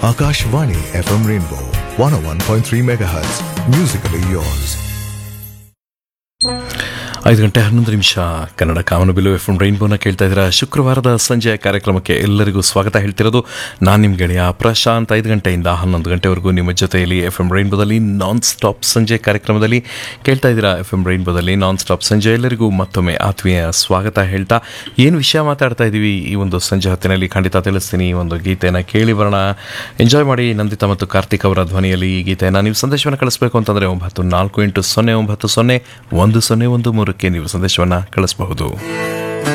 Akashvani FM Rainbow 101.3 MHz. Musically yours. ಐದು ಗಂಟೆ ಹನ್ನೊಂದು ನಿಮಿಷ ಕನ್ನಡ ಕಾಮನಬಿಲು ಎಫ್ ಎಂ ರೈನ್ಬೋನ ಕೇಳ್ತಾ ಇದ್ದೀರಾ ಶುಕ್ರವಾರದ ಸಂಜೆಯ ಕಾರ್ಯಕ್ರಮಕ್ಕೆ ಎಲ್ಲರಿಗೂ ಸ್ವಾಗತ ಹೇಳ್ತಿರೋದು ನಾನು ನಿಮ್ಮ ಗೆಳೆಯ ಪ್ರಶಾಂತ್ ಐದು ಗಂಟೆಯಿಂದ ಹನ್ನೊಂದು ಗಂಟೆವರೆಗೂ ನಿಮ್ಮ ಜೊತೆಯಲ್ಲಿ ಎಫ್ ಎಂ ರೈನ್ಬೋದಲ್ಲಿ ನಾನ್ ಸ್ಟಾಪ್ ಸಂಜೆ ಕಾರ್ಯಕ್ರಮದಲ್ಲಿ ಕೇಳ್ತಾ ಇದ್ದೀರಾ ಎಫ್ ಎಂ ರೈನ್ಬೋದಲ್ಲಿ ನಾನ್ ಸ್ಟಾಪ್ ಸಂಜೆ ಎಲ್ಲರಿಗೂ ಮತ್ತೊಮ್ಮೆ ಆತ್ಮೀಯ ಸ್ವಾಗತ ಹೇಳ್ತಾ ಏನು ವಿಷಯ ಮಾತಾಡ್ತಾ ಇದ್ದೀವಿ ಈ ಒಂದು ಸಂಜೆ ಹೊತ್ತಿನಲ್ಲಿ ಖಂಡಿತ ತಿಳಿಸ್ತೀನಿ ಈ ಒಂದು ಗೀತೆಯನ್ನು ಕೇಳಿ ಬರೋಣ ಎಂಜಾಯ್ ಮಾಡಿ ನಂದಿತಾ ಮತ್ತು ಕಾರ್ತಿಕ್ ಅವರ ಧ್ವನಿಯಲ್ಲಿ ಈ ಗೀತೆಯನ್ನು ನೀವು ಸಂದೇಶವನ್ನು ಕಳಿಸಬೇಕು ಅಂತಂದರೆ ಒಂಬತ್ತು ನಾಲ್ಕು ಎಂಟು ಸೊನ್ನೆ ಒಂಬತ್ತು ಸೊನ್ನೆ ಒಂದು ಸೊನ್ನೆ ಒಂದು ಮೂರಕ್ಕೆ ನೀವು ಸಂದೇಶವನ್ನು ಕಳಿಸಬಹುದು